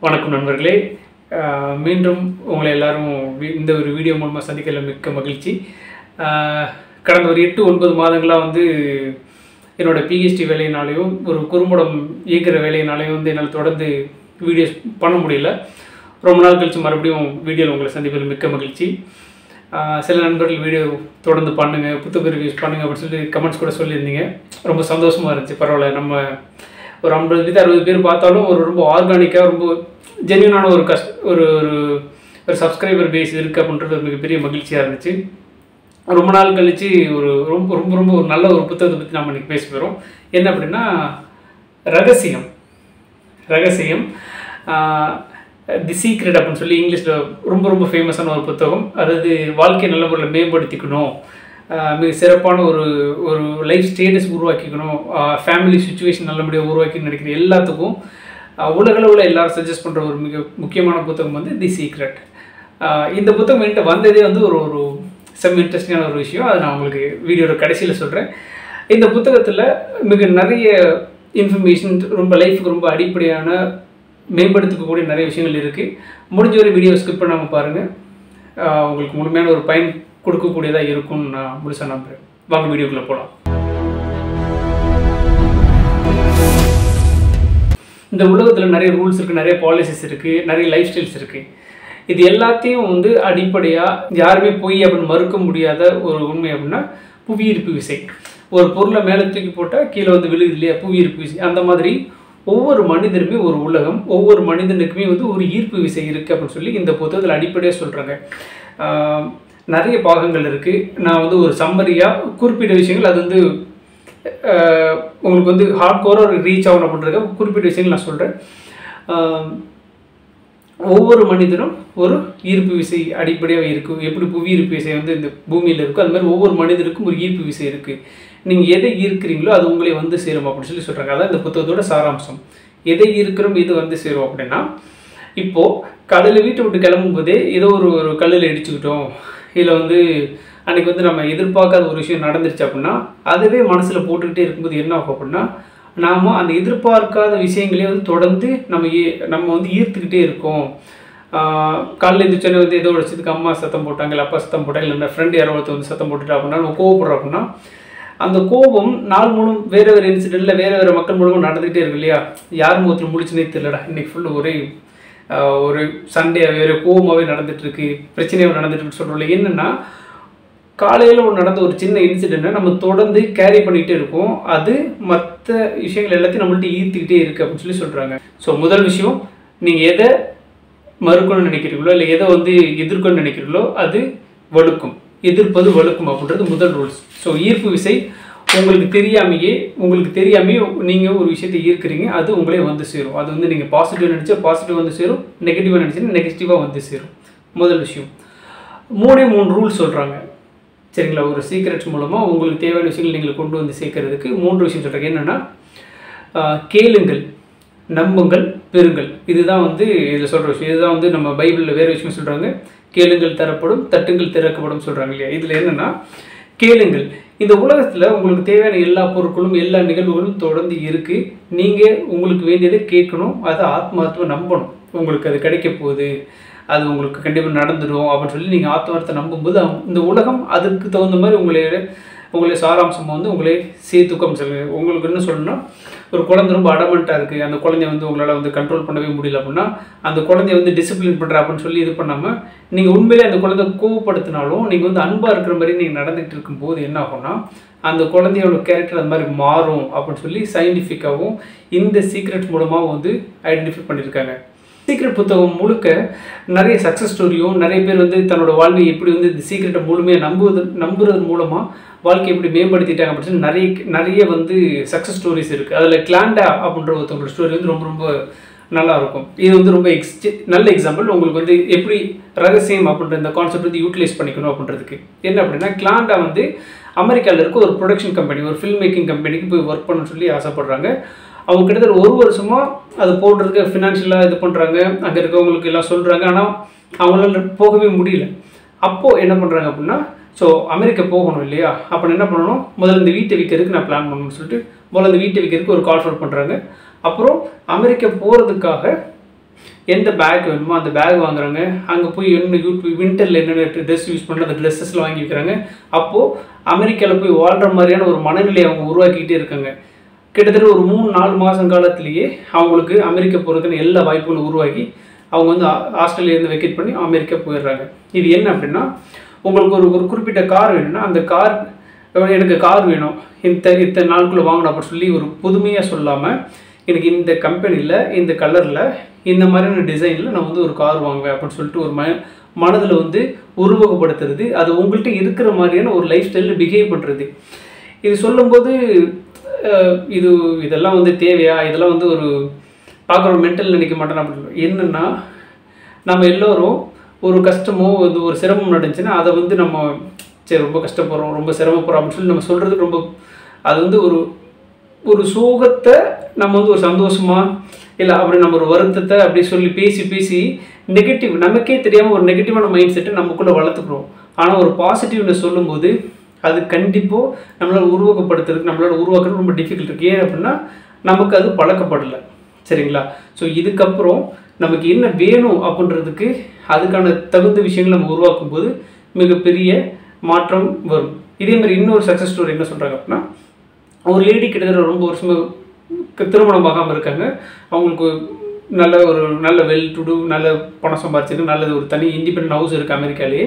வணக்கம் நண்பர்களே அஹ் மீண்டும் உங்களை எல்லாரும் வி- இந்த ஒரு வீடியோ மூலமாக சந்திக்கல மிக்க மகிழ்ச்சி அஹ் கடந்த ஒரு எட்டு ஒன்பது மாதங்களாக வந்து என்னோட பிஹெச்டி வேலையினாலையும் ஒரு குறும்படம் இயக்குற வேலையினாலையும் வந்து என்னால் தொடர்ந்து வீடியோஸ் பண்ண முடியல ரொம்ப நாள் கழிச்சு மறுபடியும் வீடியோவில் உங்களை சந்திப்பதில் மிக்க மகிழ்ச்சி அஹ் சில நண்பர்கள் வீடியோ தொடர்ந்து பண்ணுங்கள் புத்தக ரிவ்யூஸ் பண்ணுங்கள் அப்படின்னு சொல்லி கமெண்ட்ஸ் கூட சொல்லியிருந்தீங்க ரொம்ப சந்தோஷமாக இருந்துச்சு பரவாயில்ல நம்ம ஒரு ஐம்பது பேர் அறுபது பேர் பார்த்தாலும் ஒரு ரொம்ப ஆர்கானிக்காக ரொம்ப ஜென்யூனான ஒரு கஸ்ட் ஒரு ஒரு ஒரு சப்ஸ்கிரைபர் பேஸ் இருக்குது அப்படின்றது ஒரு மிகப்பெரிய மகிழ்ச்சியாக இருந்துச்சு ரொம்ப நாள் கழிச்சு ஒரு ரொம்ப ரொம்ப ரொம்ப ஒரு நல்ல ஒரு புத்தகத்தை பற்றி நம்ம இன்னைக்கு பேச போகிறோம் என்ன அப்படின்னா ரகசியம் ரகசியம் தி சீக்ரெட் அப்படின்னு சொல்லி இங்கிலீஷில் ரொம்ப ரொம்ப ஃபேமஸான ஒரு புத்தகம் அதாவது வாழ்க்கையை நல்ல முறையில் மேம்படுத்திக்கணும் ஆஹ் மிக சிறப்பான ஒரு ஒரு லைஃப் ஸ்டேட்டஸ் உருவாக்கிக்கணும் ஃபேமிலி சுச்சுவேஷன் நல்லபடியாக உருவாக்கி நினைக்கிற எல்லாத்துக்கும் ஆஹ் உலகளவில் எல்லாரும் சஜஸ்ட் பண்ணுற ஒரு மிக முக்கியமான புத்தகம் வந்து தி சீக்ரெட் இந்த புத்தகம் என்கிட்ட வந்ததே வந்து ஒரு ஒரு செம் இன்ட்ரெஸ்டிங்கான ஒரு விஷயம் அதை நான் உங்களுக்கு வீடியோட கடைசியில் சொல்கிறேன் இந்த புத்தகத்தில் மிக நிறைய இன்ஃபர்மேஷன் ரொம்ப லைஃபுக்கு ரொம்ப அடிப்படையான மேம்படுத்திக்கக்கூடிய நிறைய விஷயங்கள் இருக்குது முடிஞ்ச ஒரு வீடியோ ஸ்கிப் பண்ணாமல் பாருங்கள் உங்களுக்கு முழுமையான ஒரு பயன் கொடுக்கக்கூடியதாக இருக்கும்னு நான் முழுசாக நம்புகிறேன் வாங்க வீடியோக்குள்ளே போகலாம் இந்த உலகத்தில் நிறைய ரூல்ஸ் இருக்குது நிறைய பாலிசிஸ் இருக்குது நிறைய லைஃப் ஸ்டைல்ஸ் இருக்குது இது எல்லாத்தையும் வந்து அடிப்படையாக யாருமே பொய் அப்படின்னு மறுக்க முடியாத ஒரு உண்மை அப்படின்னா புவியீர்ப்பு விசை ஒரு பொருளை மேலே தூக்கி போட்டால் கீழே வந்து விழுகுது இல்லையா புவியீர்ப்பு விசை அந்த மாதிரி ஒவ்வொரு மனிதனுமே ஒரு உலகம் ஒவ்வொரு மனிதனுக்குமே வந்து ஒரு ஈர்ப்பு விசை இருக்குது அப்படின்னு சொல்லி இந்த புத்தகத்தில் அடிப்படையாக சொல்கிறாங்க நிறைய பாகங்கள் இருக்குது நான் வந்து ஒரு சம்மரியாக குறிப்பிட்ட விஷயங்கள் அது வந்து ஆஹ் உங்களுக்கு வந்து ஹார்ட் கோராக ரீச் ஆகணும் அப்படின்றத குறிப்பிட்ட விஷயங்கள் நான் சொல்கிறேன் ஒவ்வொரு மனிதனும் ஒரு ஈர்ப்பு விசை அடிப்படையாக இருக்கும் எப்படி புவி ஈர்ப்பு விசை வந்து இந்த பூமியில் இருக்கோ அது மாதிரி ஒவ்வொரு மனிதனுக்கும் ஒரு ஈர்ப்பு விசை இருக்குது நீங்கள் எதை ஈர்க்கிறீங்களோ அது உங்களை வந்து சேரும் அப்படின்னு சொல்லி சொல்கிறாங்க அதான் இந்த புத்தகத்தோட சாராம்சம் எதை ஈர்க்கிறோம் இது வந்து சேரும் அப்படின்னா இப்போது காலையில் வீட்டை விட்டு கிளம்பும் போதே ஏதோ ஒரு ஒரு கல்லில் இடிச்சுக்கிட்டோம் இதில் வந்து அன்னைக்கு வந்து நம்ம எதிர்பார்க்காத ஒரு விஷயம் நடந்துருச்சு அப்படின்னா அதுவே மனசில் போட்டுக்கிட்டே இருக்கும்போது என்ன ஆகும் அப்படின்னா நாம் அந்த எதிர்பார்க்காத விஷயங்களே வந்து தொடர்ந்து நம்ம ஈ- நம்ம வந்து ஈர்த்துக்கிட்டே இருக்கோம் ஆஹ் காலைல எழுந்திரிச்சோன்னே வந்து ஏதோ ஒரு விஷயத்துக்கு அம்மா சத்தம் போட்டாங்க இல்லை அப்பா சத்தம் போட்டாங்க இல்லை ஃப்ரெண்டு யாரோ ஒருத்தர் வந்து சத்தம் போட்டுட்டா அப்படின்னா நம்ம கோவப்படுறோம் அப்படின்னா அந்த கோபம் நாள் முழும் வேறு வேறு இன்சிடெண்ட்டில் வேறு வேறு மக்கள் மூலமாக நடந்துக்கிட்டே இருக்கு இல்லையா யார் முகத்தில் முடிச்சுனே தெரியலடா இன்னைக்கு ஃபுல்லு ஒரே ஆஹ் ஒரு சண்டே வேறு கோபமாகவே நடந்துட்டு இருக்கு பிரச்சனையாக நடந்துட்டு இருக்கு சொல்கிறோம்ல என்னென்னா காலையில் ஒரு நடந்த ஒரு சின்ன இன்சிடெண்ட்டை நம்ம தொடர்ந்து கேரி பண்ணிகிட்டே இருக்கோம் அது மற்ற விஷயங்கள் எல்லாத்தையும் நம்மள்ட்ட ஈர்த்துக்கிட்டே இருக்குது அப்படின்னு சொல்லி சொல்கிறாங்க ஸோ முதல் விஷயம் நீங்கள் எதை மறுக்கணும்னு நினைக்கிறீங்களோ இல்லை எதை வந்து எதிர்க்கணும்னு நினைக்கிறீங்களோ அது வழுக்கும் எதிர்ப்பது வழுக்கும் அப்படின்றது முதல் ரூல்ஸ் ஸோ ஈர்ப்பு விசை உங்களுக்கு தெரியாமையே உங்களுக்கு தெரியாமையே நீங்கள் ஒரு விஷயத்தை ஈர்க்கிறீங்க அது உங்களே வந்து சேரும் அது வந்து நீங்கள் பாசிட்டிவ் நினச்சா பாசிட்டிவ் வந்து சேரும் நெகட்டிவாக நினச்சினா நெகட்டிவாக வந்து சேரும் முதல் விஷயம் மூணே மூணு ரூல்ஸ் சொல்கிறாங்க சரிங்களா ஒரு சீக்ரெட்ஸ் மூலமாக உங்களுக்கு தேவையான விஷயங்கள் நீங்கள் கொண்டு வந்து சேர்க்கறதுக்கு மூன்று விஷயம் சொல்கிறாங்க என்னென்னா கேளுங்கள் நம்புங்கள் பெறுங்கள் இதுதான் வந்து இதில் சொல்கிற விஷயம் இதுதான் வந்து நம்ம பைபிளில் வேறு விஷயம் சொல்கிறாங்க கேளுங்கள் தரப்படும் தட்டுங்கள் திறக்கப்படும் சொல்கிறாங்க இல்லையா இதில் என்னென்னா கேளுங்கள் இந்த உலகத்தில் உங்களுக்கு தேவையான எல்லா பொருட்களும் எல்லா நிகழ்வுகளும் தொடர்ந்து இருக்குது நீங்கள் உங்களுக்கு வேண்டியதை கேட்கணும் அதை ஆத்மார்த்தமாக நம்பணும் உங்களுக்கு அது கிடைக்க போகுது அது உங்களுக்கு கண்டிப்பாக நடந்துடும் அப்படின்னு சொல்லி நீங்கள் ஆத்மார்த்தத்தை நம்பும்போது அவங்க- இந்த உலகம் அதுக்கு தகுந்த மாதிரி உங்களுடைய உங்களுடைய சாராம்சம் வந்து உங்களே சேர்த்துக்கம் சொல்லுங்க உங்களுக்கு என்ன சொல்லணும்னா ஒரு குழந்தை ரொம்ப அடமெண்ட்டாக இருக்குது அந்த குழந்தைய வந்து உங்களால் வந்து கண்ட்ரோல் பண்ணவே முடியல அப்படின்னா அந்த குழந்தைய வந்து டிசிப்ளின் பண்ணுற அப்படின்னு சொல்லி இது பண்ணாமல் நீங்கள் உண்மையிலே அந்த குழந்தை கோவப்படுத்தினாலும் நீங்கள் வந்து அன்பாக இருக்கிற மாதிரி நீங்கள் நடந்துகிட்டு இருக்கும்போது என்ன ஆகும்னா அந்த குழந்தையோட கேரக்டர் அந்த மாதிரி மாறும் அப்படின்னு சொல்லி சயின்டிஃபிக்காகவும் இந்த சீக்ரெட் மூலமாக வந்து ஐடென்டிஃபை பண்ணியிருக்காங்க சீக்ரெட் புத்தகம் முழுக்க நிறைய சக்ஸஸ் ஸ்டோரியும் நிறைய பேர் வந்து தன்னோட வாழ்வை எப்படி வந்து இந்த சீக்ரெட்டை முழுமையாக நம்புவது நம்புறது மூலமாக வாழ்க்கை எப்படி மேம்படுத்திட்டாங்க அப்படின்னு சொல்லி நிறைய நிறைய வந்து சக்ஸஸ் ஸ்டோரிஸ் இருக்குது அதில் கிளாண்டா அப்படின்ற ஒருத்தவங்களோட ஸ்டோரி வந்து ரொம்ப ரொம்ப நல்லா இருக்கும் இது வந்து ரொம்ப எக்ஸ் நல்ல எக்ஸாம்பிள் உங்களுக்கு வந்து எப்படி ரகசியம் அப்படின்ற இந்த கான்செப்ட் வந்து யூட்டிலைஸ் பண்ணிக்கணும் அப்படின்றதுக்கு என்ன அப்படின்னா கிளாண்டா வந்து அமெரிக்காவில் இருக்க ஒரு ப்ரொடக்ஷன் கம்பெனி ஒரு ஃபில்ம் மேக்கிங் கம்பெனிக்கு போய் ஒர்க் பண்ண சொல்லி ஆசைப்படுறாங்க அவங்க கிட்டத்தட்ட ஒரு வருஷமாக அது போடுறதுக்கு ஃபினான்ஷியலாக இது பண்ணுறாங்க அங்கே இருக்கவங்களுக்கு எல்லாம் சொல்கிறாங்க ஆனால் அவங்களால போகவே முடியல அப்போது என்ன பண்ணுறாங்க அப்படின்னா ஸோ அமெரிக்கா போகணும் இல்லையா அப்போ என்ன பண்ணணும் முதல்ல இந்த வீட்டை விற்கிறதுக்கு நான் பிளான் பண்ணணும்னு சொல்லிட்டு முதல்ல இந்த வீட்டை விற்கிறதுக்கு ஒரு கால் ஃபோர் பண்ணுறாங்க அப்புறம் அமெரிக்கா போகிறதுக்காக எந்த பேக் வேணுமோ அந்த பேக் வாங்குறாங்க அங்கே போய் என்ன வின்டரில் என்னென்ன ட்ரெஸ் யூஸ் பண்ண அந்த ட்ரெஸ்ஸஸ்லாம் வாங்கி வைக்கிறாங்க அப்போது அமெரிக்காவில் போய் வாழ்கிற மாதிரியான ஒரு மனநிலையை அவங்க உருவாக்கிக்கிட்டே இருக்காங்க கிட்டத்தட்ட ஒரு மூணு நாலு மாதம் காலத்திலேயே அவங்களுக்கு அமெரிக்கா போகிறதுக்கான எல்லா வாய்ப்புகளும் உருவாக்கி அவங்க வந்து ஆ- ஆஸ்திரேலியாலேருந்து வெக்கேட் பண்ணி அமெரிக்கா போயிடுறாங்க இது என்ன அப்படின்னா உங்களுக்கு ஒரு ஒரு குறிப்பிட்ட கார் வேணும்னா அந்த கார் எனக்கு கார் வேணும் இந்த இத்தனை நாளுக்குள்ளே வாங்கணும் அப்படின்னு சொல்லி ஒரு புதுமையாக சொல்லாமல் எனக்கு இந்த கம்பெனியில் இந்த கலரில் இந்த மாதிரியான டிசைனில் நான் வந்து ஒரு கார் வாங்குவேன் அப்படின்னு சொல்லிட்டு ஒரு ம மனதில் வந்து உருவகப்படுத்துறது அது உங்கள்கிட்ட இருக்கிற மாதிரியான ஒரு லைஃப் ஸ்டைலில் பிஹேவ் பண்ணுறது இது சொல்லும்போது அஹ், இது இதெல்லாம் வந்து தேவையா இதெல்லாம் வந்து ஒரு பார்க்குற மென்டல் நினைக்க மாட்டேன் அப்படின்னு என்னென்னா நம்ம எல்லோரும் ஒரு கஷ்டமோ வந்து ஒரு சிரமம் நடந்துச்சுன்னா அதை வந்து நம்ம சரி ரொம்ப கஷ்டப்படுறோம் ரொம்ப சிரமப்படுறோம் அப்படின்னு சொல்லி நம்ம சொல்கிறதுக்கு ரொம்ப அது வந்து ஒரு ஒரு சோகத்தை நம்ம வந்து ஒரு சந்தோஷமா இல்லை அப்படி நம்ம ஒரு வருத்தத்தை அப்படி சொல்லி பேசி பேசி நெகட்டிவ் நமக்கே தெரியாமல் ஒரு நெகட்டிவான மைண்ட் செட்டை நமக்குள்ளே வளர்த்துக்கிறோம் ஆனால் ஒரு பாசிட்டிவ்னஸ் சொல்லும்போது அது கண்டிப்பாக நம்மளால் உருவாக்கப்படுத்துறதுக்கு நம்மளால் உருவாக்குறது ரொம்ப டிஃபிகல்ட் இருக்குது ஏன் அப்படின்னா நமக்கு அது பழக்கப்படலை சரிங்களா ஸோ இதுக்கப்புறம் நமக்கு என்ன வேணும் அப்படின்றதுக்கு அதுக்கான தகுந்த விஷயங்களை நம்ம உருவாக்கும் போது மிகப்பெரிய மாற்றம் வரும் இதே மாதிரி இன்னொரு சக்ஸஸ் ஸ்டோரி என்ன சொல்கிறாங்க அப்படின்னா ஒரு லேடி கிட்டத்தட்ட ரொம்ப வருஷமா க- திருமணம் ஆகாமல் இருக்காங்க அவங்களுக்கு நல்ல ஒரு நல்ல வெல் டு டூ நல்ல பணம் சம்பாரிச்சிருக்கு நல்லது ஒரு தனி இண்டிபெண்ட் ஹவுஸ் இருக்குது அமெரிக்காலேயே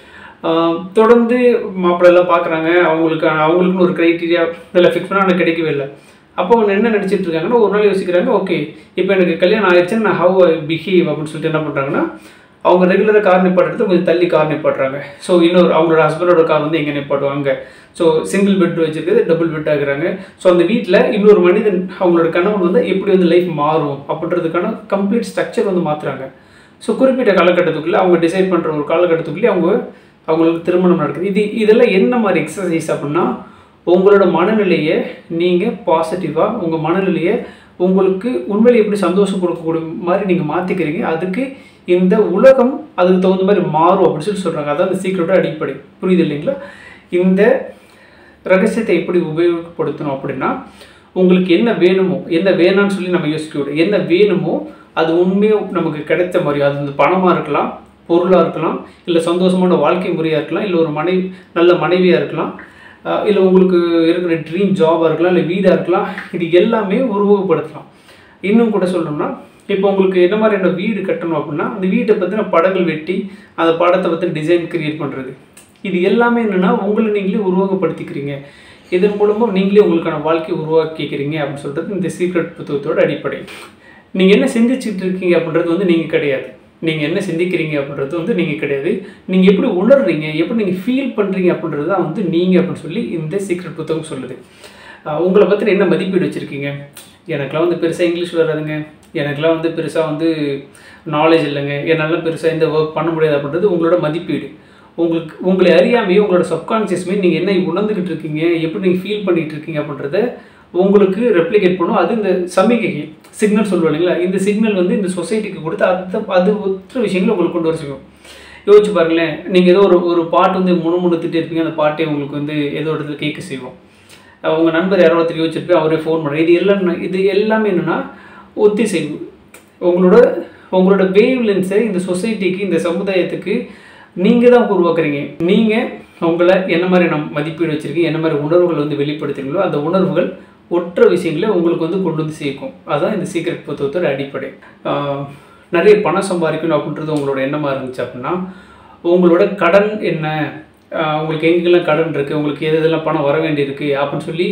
ஆஹ் தொடர்ந்து மாப்பிள்ளெல்லாம் பார்க்குறாங்க அவங்களுக்கு அவங்களுக்குன்னு ஒரு க்ரைட்டீரியா இதெல்லாம் ஃபிக்ஸ் பண்ணால் எனக்கு கிடைக்கவே இல்லை அப்போ அவங்க என்ன நினச்சிட்டு இருக்காங்கன்னா ஒரு நாள் யோசிக்கிறாங்க ஓகே இப்போ எனக்கு கல்யாணம் ஆயிடுச்சுன்னு நான் ஹவ் ஐ பிஹேவ் அப்படின்னு சொல்லிட்டு என்ன பண்ணுறாங்கன்னா அவங்க ரெகுலராக கார் நிப்பாட்டுறது கொஞ்சம் தள்ளி கார் நிப்பாட்டுறாங்க ஸோ இன்னொரு அவங்களோட ஹஸ்பண்டோட கார் வந்து எங்கே நிப்பாட்டுவாங்க ஸோ சிங்கிள் பெட் வச்சிருக்கிறது டபுள் பெட் ஆகுறாங்க ஸோ அந்த வீட்டில் இன்னொரு மனிதன் அவங்களோட கணவன் வந்து எப்படி வந்து லைஃப் மாறும் அப்படின்றதுக்கான கம்ப்ளீட் ஸ்ட்ரக்சர் வந்து மாற்றுறாங்க ஸோ குறிப்பிட்ட காலகட்டத்துக்குள்ளே அவங்க டிசைட் பண்ணுற ஒரு காலகட்டத்துக்குள்ளே அவங்க அவங்களுக்கு திருமணம் நடக்குது இது இதெல்லாம் என்ன மாதிரி எக்ஸசைஸ் அப்படின்னா உங்களோட மனநிலையை நீங்கள் பாசிட்டிவாக உங்கள் மனநிலையை உங்களுக்கு உண்மையில எப்படி சந்தோஷம் கொடுக்கக்கூடிய மாதிரி நீங்கள் மாற்றிக்கிறீங்க அதுக்கு இந்த உலகம் அதுக்கு தகுந்த மாதிரி மாறும் அப்படின்னு சொல்லி சொல்கிறாங்க அதான் இந்த சீக்கிரட்டோட அடிப்படை புரியுது இல்லைங்களா இந்த ரகசியத்தை எப்படி உபயோகப்படுத்தணும் அப்படின்னா உங்களுக்கு என்ன வேணுமோ என்ன வேணாம்னு சொல்லி நம்ம யோசிக்க விடும் என்ன வேணுமோ அது உண்மையாக நமக்கு கிடைத்த மாதிரி அது இந்த பணமாக இருக்கலாம் பொருளாக இருக்கலாம் இல்லை சந்தோஷமான வாழ்க்கை முறையாக இருக்கலாம் இல்லை ஒரு மனைவி நல்ல மனைவியாக இருக்கலாம் ஆஹ் இல்லை உங்களுக்கு இருக்கிற ட்ரீம் ஜாபாக இருக்கலாம் இல்லை வீடாக இருக்கலாம் இது எல்லாமே உருவகப்படுத்தலாம் இன்னும் கூட சொல்லணும்னா இப்போ உங்களுக்கு என்ன மாதிரியான வீடு கட்டணும் அப்படின்னா அந்த வீட்டை பற்றின படங்கள் வெட்டி அந்த படத்தை பற்றின டிசைன் கிரியேட் பண்ணுறது இது எல்லாமே என்னென்னா உங்களை நீங்களே உருவகப்படுத்திக்கிறீங்க இதன் மூலமாக நீங்களே உங்களுக்கான வாழ்க்கையை உருவாக்கிக்கிறீங்க அப்படின்னு சொல்கிறது இந்த சீக்ரெட் புத்தகத்தோட அடிப்படை நீங்கள் என்ன சிந்திச்சுட்டு இருக்கீங்க அப்படின்றது வந்து நீங்கள் கிடையாது நீங்கள் என்ன சிந்திக்கிறீங்க அப்படின்றது வந்து நீங்கள் கிடையாது நீங்கள் எப்படி உணர்றீங்க எப்படி நீங்கள் ஃபீல் பண்ணுறீங்க அப்படின்றது தான் வந்து நீங்கள் அப்படின்னு சொல்லி இந்த சீக்ரெட் புத்தகம் சொல்லுது ஆஹ் உங்களை பற்றின என்ன மதிப்பீடு வச்சுருக்கீங்க எனக்கெல்லாம் வந்து பெருசாக இங்கிலீஷ் வராதுங்க எனக்கெல்லாம் வந்து பெருசாக வந்து நாலேஜ் இல்லைங்க என்னால பெருசாக இந்த ஒர்க் பண்ண முடியாது அப்படின்றது உங்களோட மதிப்பீடு உங்களுக்கு உங்களை அறியாமையே உங்களோட சப்கான்சியஸ்மே நீங்கள் என்ன உணர்ந்துக்கிட்டு இருக்கீங்க எப்படி நீங்கள் ஃபீல் பண்ணிட்டு இருக்கீங்க அப்படின்றத உங்களுக்கு ரெப்ளிகேட் பண்ணும் அது இந்த சமிகை சிக்னல் சொல்லுவோம் இல்லைங்களா இந்த சிக்னல் வந்து இந்த சொசைட்டிக்கு கொடுத்து அது அது ஒற்ற விஷயங்களை உங்களுக்கு கொண்டு வர செய்யும் யோசிச்சு பாருங்களேன் நீங்கள் ஏதோ ஒரு ஒரு பாட்டு வந்து முணுமுணுத்துட்டே இருப்பீங்க அந்த பாட்டே உங்களுக்கு வந்து ஏதோ ஒரு இடத்துல கேட்க செய்வோம் உங்கள் நண்பர் யாரோ ஒருத்தர் யோசிச்சிருப்பேன் அவரே ஃபோன் பண்ணுறேன் இது எல்லாம் என்ன- இது எல்லாமே என்னென்னா ஒத்திசைவு உங்களோட உங்களோட வேவ் லென்ஸை இந்த சொசைட்டிக்கு இந்த சமுதாயத்துக்கு நீங்கள் தான் உருவாக்குறீங்க நீங்கள் உங்களை என்ன மாதிரி நம் மதிப்பீடு வச்சுருக்கீங்க என்ன மாதிரி உணர்வுகள் வந்து வெளிப்படுத்துறீங்களோ அந்த உணர்வுகள் ஒற்ற விஷயங்களை உங்களுக்கு வந்து கொண்டு வந்து சேர்க்கும் அதுதான் இந்த சீக்ரெட் புத்தகத்தோட அடிப்படை ஆஹ் நிறைய பணம் சம்பாதிக்கணும் அப்படின்றது உங்களோட எண்ணமாக இருந்துச்சு அப்படின்னா உங்களோட கடன் என்ன ஆஹ் உங்களுக்கு எங்கெல்லாம் கடன் இருக்குது உங்களுக்கு எது எதெல்லாம் பணம் வர வேண்டியிருக்கு அப்படின்னு சொல்லி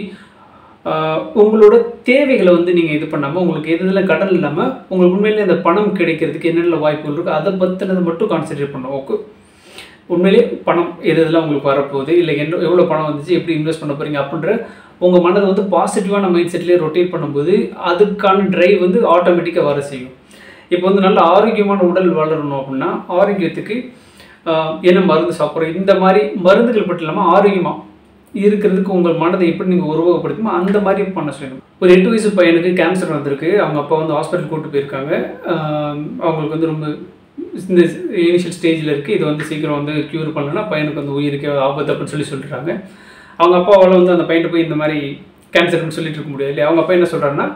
ஆஹ் உங்களோட தேவைகளை வந்து நீங்கள் இது பண்ணாமல் உங்களுக்கு எது எதெல்லாம் கடன் இல்லாமல் உங்களுக்கு உண்மையிலே அந்த பணம் கிடைக்கிறதுக்கு என்னென்ன வாய்ப்புகள் இருக்கோ அதை பற்றினதை மட்டும் கான்சென்ட்ரேட் பண்ணணும் ஓகே உண்மையிலே பணம் எது எதெல்லாம் உங்களுக்கு வரப்போகுது இல்லை என்ன எவ்வளோ பணம் வந்துச்சு எப்படி இன்வெஸ்ட் பண்ண போகிறீங்க அப்படின்ற உங்கள் மனதை வந்து பாசிட்டிவான மைண்ட் செட்லேயே ரொட்டேட் பண்ணும்போது அதுக்கான டிரைவ் வந்து ஆட்டோமேட்டிக்காக வர செய்யும் இப்போ வந்து நல்ல ஆரோக்கியமான உடல் வளரணும் அப்படின்னா ஆரோக்கியத்துக்கு ஆஹ், என்ன மருந்து சாப்பிட்றோம் இந்த மாதிரி மருந்துகள் மட்டும் இல்லாமல் ஆரோக்கியமாக இருக்கிறதுக்கு உங்கள் மனதை எப்படி நீங்கள் உருவகப்படுத்துமோ அந்த மாதிரி பண்ண செய்யணும் ஒரு எட்டு வயசு பையனுக்கு கேன்சர் வந்திருக்கு அவங்க அப்பா வந்து ஹாஸ்பிட்டல் கூட்டு போயிருக்காங்க ஆஹ், அவங்களுக்கு வந்து ரொம்ப இந்த இனிஷியல் ஸ்டேஜில் இருக்குது இது வந்து சீக்கிரம் வந்து க்யூர் பண்ணலன்னா பையனுக்கு வந்து உயிருக்கு ஆபத்து அப்படின்னு சொல்லி சொல்லிடுறாங்க அவங்க அப்பாவால் வந்து அந்த பையன்கிட்ட போய் இந்த மாதிரி கேன்சர்னு சொல்லிட்டு இருக்க முடியாது இல்லையா அவங்க அப்பா என்ன சொல்கிறாருன்னா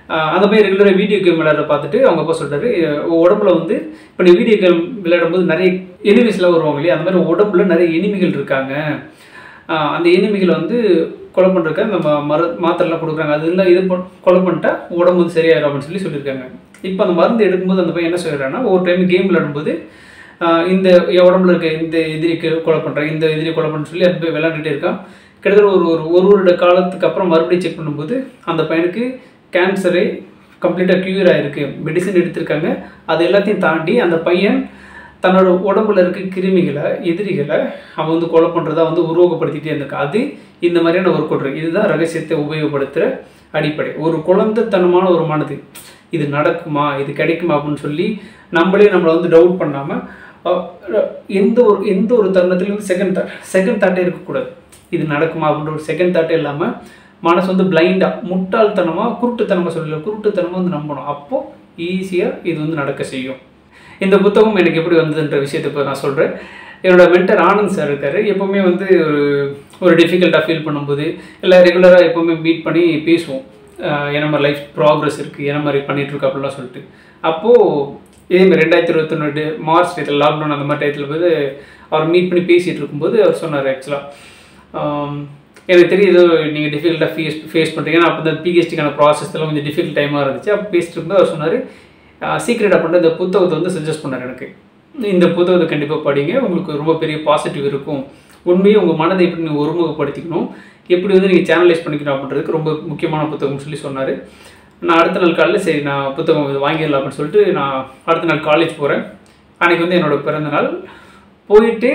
ஆஹ் அந்த மாதிரி ரெகுலராக வீடியோ கேம் விளையாட பார்த்துட்டு அவங்க அப்பா சொல்கிறாரு உடம்புல வந்து இப்போ நீ வீடியோ கேம் விளையாடும்போது நிறைய எனிமிஸ்லாம் வருவாங்க இல்லையா அந்த மாதிரி உடம்புல நிறைய எனிமிகள் இருக்காங்க ஆஹ் அந்த எனிமிகளை வந்து கொலை பண்ணுறதுக்கு நம்ம மரு மாத்திரைலாம் கொடுக்குறாங்க அது இல்லை இது பண்- கொலை பண்ணிட்டா உடம்பு வந்து சரியாயிரும் அப்படின்னு சொல்லி சொல்லியிருக்காங்க இப்போ அந்த மருந்து எடுக்கும்போது அந்த பையன் என்ன சொல்கிறான்னா ஒரு டைம் கேம் விளையாடும்போது ஆஹ் இந்த என் உடம்புல இருக்க இந்த எதிரிக்கு கொலை பண்ணுறேன் இந்த எதிரி கொலை பண்ணுறேன்னு சொல்லி அது போய் விளையாண்டுட்டே இருக்கான் கிட்டத்தட்ட ஒரு ஒரு ஒரு வருட காலத்துக்கு அப்புறம் மறுபடியும் செக் பண்ணும்போது அந்த பையனுக்கு கேன்சரே கம்ப்ளீட்டாக க்யூர் ஆகிருக்கு மெடிசன் எடுத்திருக்காங்க அது எல்லாத்தையும் தாண்டி அந்த பையன் தன்னோட உடம்புல இருக்க கிருமிகளை எதிரிகளை அவன் வந்து கொலை பண்ணுறதா வந்து உருவகப்படுத்திட்டே இருந்திருக்கான் அது இந்த மாதிரியான ஒர்க் அவுட் இதுதான் ரகசியத்தை உபயோகப்படுத்துகிற அடிப்படை ஒரு குழந்தைத்தனமான ஒரு மனது இது நடக்குமா இது கிடைக்குமா அப்படின்னு சொல்லி நம்மளே நம்மளை வந்து டவுட் பண்ணாமல் எந்த ஒரு எந்த ஒரு தருணத்துலையும் வந்து செகண்ட் தாட் செகண்ட் தாட்டே இருக்கக்கூடாது இது நடக்குமா அப்படின்ற ஒரு செகண்ட் தாட்டே இல்லாமல் மனசு வந்து பிளைண்டாக முட்டாள்தனமாக குருட்டுத்தனமாக சொல்லல குருட்டுத்தனமாக வந்து நம்பணும் அப்போது ஈஸியாக இது வந்து நடக்க செய்யும் இந்த புத்தகம் எனக்கு எப்படி வந்ததுன்ற விஷயத்தை இப்போ நான் சொல்கிறேன் என்னோட மென்டர் ஆனந்த் சார் இருக்காரு எப்போவுமே வந்து ஒரு ஒரு டிஃபிகல்ட்டாக ஃபீல் பண்ணும்போது இல்லை ரெகுலராக எப்போவுமே மீட் பண்ணி பேசுவோம் ஆஹ் என்ன மாதிரி லைஃப் ப்ராக்ரஸ் இருக்குது என்ன மாதிரி பண்ணிட்டு இருக்கு அப்படிலாம் சொல்லிட்டு அப்போது இதேமாதிரி ரெண்டாயிரத்தி இருபத்தொன்னு மார்ச் டேத்தில் லாக்டவுன் அந்த மாதிரி டயத்தில் போது அவர் மீட் பண்ணி பேசிகிட்டு இருக்கும்போது அவர் சொன்னார் ஆக்சுவலாக எனக்கு தெரியும் ஏதோ நீங்கள் டிஃபிகல்ட்டாக ஃபேஸ் ஃபேஸ் பண்ணுறீங்க ஏன்னா அப்போ இந்த பிஹெச்டிக்கான ப்ராசஸ்லாம் கொஞ்சம் டிஃபிகல்ட் டைமாக இருந்துச்சு அப்போ பேசிட்டு இருக்கும்போது அவர் சொன்னார் சீக்ரெட் அப்படின்ற இந்த புத்தகத்தை வந்து சஜஸ்ட் பண்ணார் எனக்கு இந்த புத்தகத்தை கண்டிப்பாக படிங்க உங்களுக்கு ரொம்ப பெரிய பாசிட்டிவ் இருக்கும் உண்மையை உங்கள் மனதை எப்படி நீங்கள் ஒருமுகப்படுத்திக்கணும் எப்படி வந்து நீங்கள் சேனலைஸ் பண்ணிக்கணும் அப்படின்றதுக்கு ரொம்ப முக்கியமான புத்தகம்னு சொல்லி சொன்னார் நான் அடுத்த நாள் காலையில் சரி நான் புத்தகம் இது வாங்கிடலாம் அப்படின்னு சொல்லிட்டு நான் அடுத்த நாள் காலேஜ் போகிறேன் அன்றைக்கி வந்து என்னோட பிறந்த நாள் போயிட்டு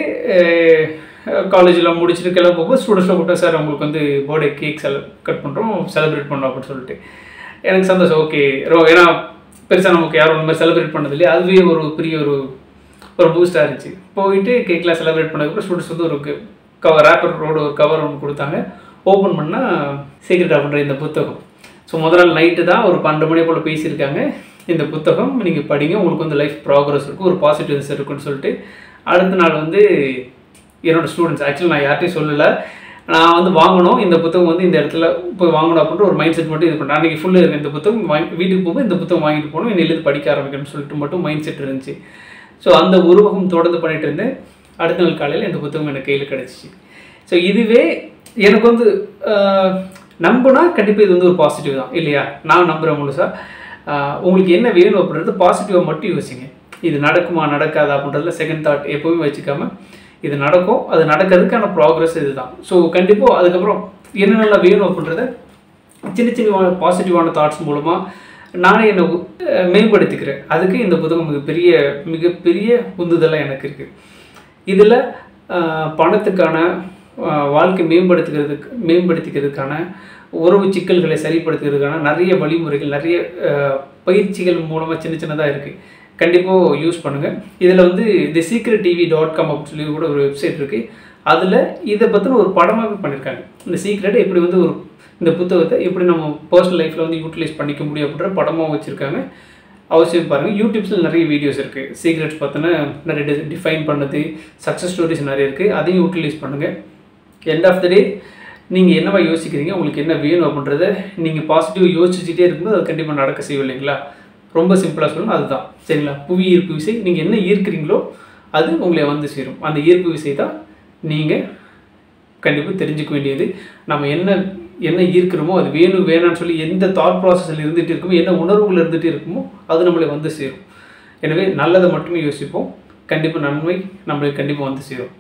காலேஜெலாம் முடிச்சுட்டு கிளம்ப போகும்போது ஸ்டூடெண்ட்ஸில் கூப்பிட்டா சார் உங்களுக்கு வந்து பர்த்டே கேக் செல கட் பண்ணுறோம் செலிப்ரேட் பண்ணோம் அப்படின்னு சொல்லிட்டு எனக்கு சந்தோஷம் ஓகே ரோ ஏன்னா பெருசாக நமக்கு யாரும் அந்த மாதிரி செலிப்ரேட் பண்ணது இல்லையா அதுவே ஒரு பெரிய ஒரு ஒரு பூஸ்டாக இருந்துச்சு போயிட்டு கேக்லாம் செலிப்ரேட் பண்ணதுக்கப்புறம் ஸ்டூடெண்ட்ஸ் வந்து ஒரு கவர் ரேப்பரோட ஒரு கவர் ஒன்று கொடுத்தாங்க ஓப்பன் பண்ணால் சீக்ரெட் அப்படின்ற இந்த புத்தகம் ஸோ முதல் நாள் நைட்டு தான் ஒரு பன்னெண்டு மணி போல் பேசியிருக்காங்க இந்த புத்தகம் நீங்கள் படிங்க உங்களுக்கு வந்து லைஃப் ப்ராக்ரஸ் இருக்கும் ஒரு பாசிட்டிவ்ஸ் இருக்குன்னு சொல்லிட்டு அடுத்த நாள் வந்து என்னோட ஸ்டூடெண்ட்ஸ் ஆக்சுவலி நான் யார்ட்டையும் சொல்லலை நான் வந்து வாங்கணும் இந்த புத்தகம் வந்து இந்த இடத்துல போய் வாங்கணும் அப்படின்ற ஒரு மைண்ட் செட் மட்டும் இது பண்ணேன் அன்றைக்கி ஃபுல்லு இருக்கு இந்த புத்தகம் வாங்கி வீட்டுக்கு போகும்போது இந்த புத்தகம் வாங்கிட்டு போகணும் இன்னிலேருந்து படிக்க ஆரம்பிக்கணும்னு சொல்லிட்டு மட்டும் மைண்ட் செட் இருந்துச்சு ஸோ அந்த உருவகம் தொடர்ந்து பண்ணிட்டு இருந்தேன் அடுத்த நாள் காலையில் இந்த புத்தகம் எனக்கு கையில் கிடச்சிச்சு ஸோ இதுவே எனக்கு வந்து ஆஹ், நம்புனா கண்டிப்பாக இது வந்து ஒரு பாசிட்டிவ் தான் இல்லையா நான் நம்புகிறேன் முழுசா ஆஹ், உங்களுக்கு என்ன வேணும் அப்படின்றது பாசிட்டிவாக மட்டும் யோசிங்க இது நடக்குமா நடக்காதா அப்படின்றதுல செகண்ட் தாட் எப்போவுமே வச்சுக்காம இது நடக்கும் அது நடக்கிறதுக்கான ப்ராக்ரஸ் இதுதான் ஸோ கண்டிப்பாக அதுக்கப்புறம் என்னென்னலாம் வேணும் அப்படின்றத சின்ன சின்ன பாசிட்டிவான தாட்ஸ் மூலமாக நானே என்னை உ- அஹ் மேம்படுத்திக்கிறேன் அதுக்கு இந்த புத்தகம் மிகப்பெரிய மிகப்பெரிய உந்துதலாக எனக்கு இருக்குது இதில் பணத்துக்கான ஆஹ், வாழ்க்கை மேம்படுத்துகிறதுக்கு மேம்படுத்திக்கிறதுக்கான உறவு சிக்கல்களை சரிப்படுத்துகிறதுக்கான நிறைய வழிமுறைகள் நிறைய ஆஹ், பயிற்சிகள் மூலமாக சின்ன சின்னதாக இருக்குது கண்டிப்பாக யூஸ் பண்ணுங்கள் இதில் வந்து the secret TV dot com அப்படின்னு சொல்லி கூட ஒரு வெப்சைட் இருக்குது அதில் இதை பற்றின ஒரு படமாகவே பண்ணியிருக்காங்க இந்த சீக்ரெட்டை எப்படி வந்து ஒரு இந்த புத்தகத்தை எப்படி நம்ம பர்சனல் லைஃப்பில் வந்து யூட்டிலைஸ் பண்ணிக்க முடியும் அப்படின்ற படமாக வச்சுருக்காங்க அவசியம் பாருங்கள் யூடியூப்ஸில் நிறைய வீடியோஸ் இருக்குது சீக்ரெட்ஸ் பார்த்தினா நிறைய டிஃபைன் பண்ணது சக்ஸஸ் ஸ்டோரிஸ் நிறைய இருக்குது அதையும் யூட்டிலைஸ் பண்ணுங்கள் எண்ட் ஆஃப் த டே நீங்கள் என்னவா யோசிக்கிறீங்க உங்களுக்கு என்ன வேணும் அப்படின்றத நீங்கள் பாசிட்டிவ் யோசிச்சுட்டே இருக்கும்போது அது கண்டிப்பாக நடக்க செய்யும் இல்லைங்களா ரொம்ப சிம்பிளாக சொல்லணும் அதுதான் சரிங்களா புவி ஈர்ப்பு விசை நீங்கள் என்ன ஈர்க்கிறீங்களோ அது உங்களை வந்து சேரும் அந்த ஈர்ப்பு விசை தான் நீங்கள் கண்டிப்பாக தெரிஞ்சுக்க வேண்டியது நம்ம என்ன என்ன ஈர்க்கிறோமோ அது வேணும் வேணாம்னு சொல்லி எந்த தாட் ப்ராசஸில் இருந்துகிட்டு இருக்குமோ என்ன உணர்வுகள் இருந்துகிட்டு இருக்குமோ அது நம்மளை வந்து சேரும் எனவே நல்லதை மட்டுமே யோசிப்போம் கண்டிப்பாக நன்மை நம்மளுக்கு கண்டிப்பாக வந்து சேரும்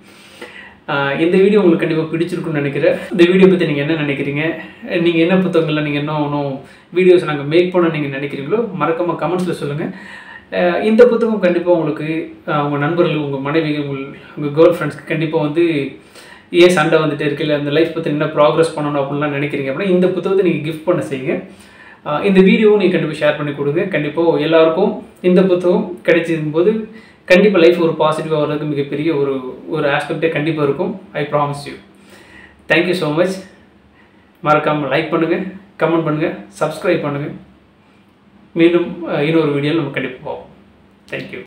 ஆஹ் இந்த வீடியோ உங்களுக்கு கண்டிப்பாக பிடிச்சிருக்குன்னு நினைக்கிறேன் இந்த வீடியோ பற்றி நீங்கள் என்ன நினைக்கிறீங்க நீங்கள் என்ன புத்தகங்களில் நீங்கள் என்ன இன்னும் வீடியோஸ் நாங்கள் மேக் பண்ண நீங்கள் நினைக்கிறீங்களோ மறக்காமல் கமெண்ட்ஸில் சொல்லுங்கள் ஆஹ் இந்த புத்தகம் கண்டிப்பாக உங்களுக்கு ஆஹ் உங்கள் நண்பர்கள் உங்கள் மனைவி உங்கள் உங்கள் கேர்ள் ஃப்ரெண்ட்ஸ்க்கு கண்டிப்பாக வந்து ஏன் சண்டை வந்துட்டே இருக்கு இல்லை அந்த லைஃப் பற்றி என்ன ப்ராக்ரஸ் பண்ணணும் அப்படின்லாம் நினைக்கிறீங்க அப்படின்னா இந்த புத்தகத்தை நீங்கள் கிஃப்ட் பண்ண செய்யுங்க ஆஹ் இந்த வீடியோவும் நீங்கள் கண்டிப்பாக ஷேர் பண்ணி கொடுங்க கண்டிப்பாக எல்லாருக்கும் இந்த புத்தகம் கிடைச்சிருக்கும் போது கண்டிப்பாக லைஃப் ஒரு பாசிட்டிவாக வர்றதுக்கு மிகப்பெரிய ஒரு ஒரு ஆஸ்பெக்டே கண்டிப்பாக இருக்கும் I promise you thank you so much மறக்காமல் லைக் பண்ணுங்கள் கமெண்ட் பண்ணுங்கள் சப்ஸ்கிரைப் பண்ணுங்கள் மீண்டும் அஹ், இன்னொரு வீடியோவில் நம்ம கண்டிப்பாக போவோம் தேங்க்யூ